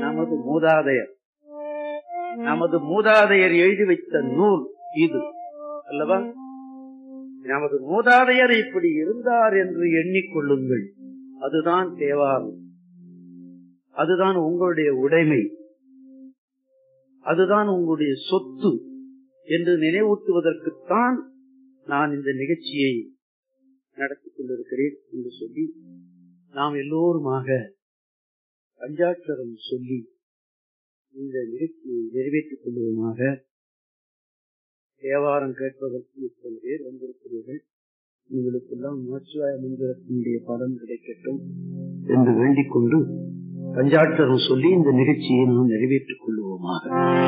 நமது மூதாதையர் நமது மூதாதையர் எழுதி வைத்த நூல் இது அல்லவா நமது மூதாதையர் இப்படி இருந்தார் என்று எண்ணிக்கொள்ளுங்கள் அதுதான் தேவாரம் அதுதான் உங்களுடைய உடைமை அதுதான் உங்களுடைய சொத்து என்று நினைவூட்டுவதற்குத்தான் நான் இந்த நிகழ்ச்சியை நடத்திக் கொண்டிருக்கிறேன் என்று சொல்லி நாம் எல்லோருமாக பஞ்சாட்சரம் சொல்லி இந்த நிகழ்ச்சியை நிறைவேற்றிக் கொள்வதுமாக தேவாரம் கேட்பதற்கு இத்தனை பேர் வந்திருக்கிறீர்கள் உங்களுக்கெல்லாம் நமச்சிவாய மந்திரத்தினுடைய பலன் கிடைக்கட்டும் என்று வேண்டிக் கொண்டு பஞ்சாட்சரம் சொல்லி இந்த நிகழ்ச்சியை நாம் நிறைவேற்றிக் கொள்வோமாக